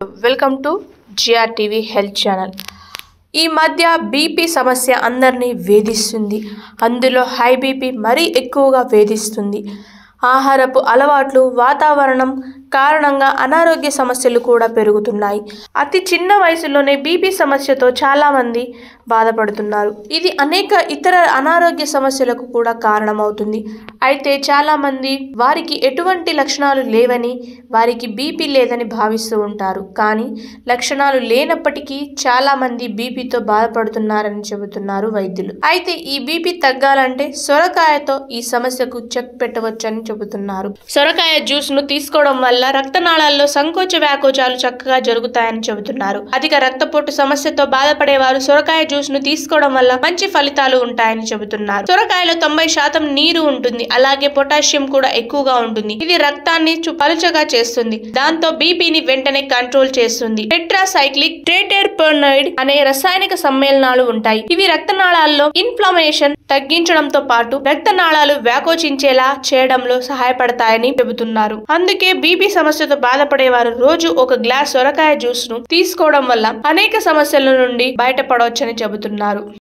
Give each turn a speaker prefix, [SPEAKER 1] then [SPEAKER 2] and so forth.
[SPEAKER 1] welcome to GR TV health channel ఈ మధ్య BP సమస్య అందరినీ వేధిస్తుంది అందులో హై బీపీ మరీ ఎక్కువగా వేధిస్తుంది ఆహారపు అలవాట్లు వాతావరణం కారణంగా అనారోగ్య సమస్యలు కూడా పెరుగుతున్నాయి అతి చిన్న వయసులోనే బీపీ సమస్యతో చాలామంది బాధపడుతున్నారు ఇది అనేక ఇతర అనారోగ్య సమస్యలకు కూడా కారణమవుతుంది అయితే చాలామంది వారికి ఎటువంటి లక్షణాలు లేవని వారికి బీపీ లేదని భావిస్తూ ఉంటారు కానీ లక్షణాలు లేనప్పటికీ చాలామంది బీపీతో బాధపడుతున్నారని చెబుతున్నారు వైద్యులు అయితే ఈ బీపీ తగ్గాలంటే సొరకాయతో ఈ సమస్యకు చెక్ పెట్టవచ్చని చెబుతున్నారు సొరకాయ జ్యూస్ ను తీసుకోవడం వల్ల రక్తనాళాల్లో సంకోచ వ్యాకోచాలు చక్కగా జరుగుతాయని చెబుతున్నారు అధిక రక్తపోటు సమస్యతో బాధపడేవారు సొరకాయ జ్యూస్ ను తీసుకోవడం వల్ల మంచి ఫలితాలు ఉంటాయని చెబుతున్నారు సొరకాయలో తొంభై శాతం నీరు ఉంటుంది అలాగే పొటాషియం కూడా ఎక్కువగా ఉంటుంది ఇది రక్తాన్ని చు- పలుచగా చేస్తుంది దాంతో బీపీని వెంటనే కంట్రోల్ చేస్తుంది టెట్రాసైక్లిక్ ట్రేటెర్పెనాయిడ్ అనే రసాయనిక సమ్మేళనాలు ఉంటాయి ఇవి రక్తనాళాల్లో ఇన్ఫ్లమేషన్ తగ్గించడంతో పాటు రక్తనాళాలు వ్యాకోచించేలా చేయడంలో సహాయపడతాయని చెబుతున్నారు అందుకే బీపీ సమస్యతో బాధపడేవారు రోజు ఒక గ్లాస్ సొరకాయ జ్యూస్ ను తీసుకోవడం వల్ల అనేక సమస్యల నుండి బయటపడవచ్చని చెబుతున్నారు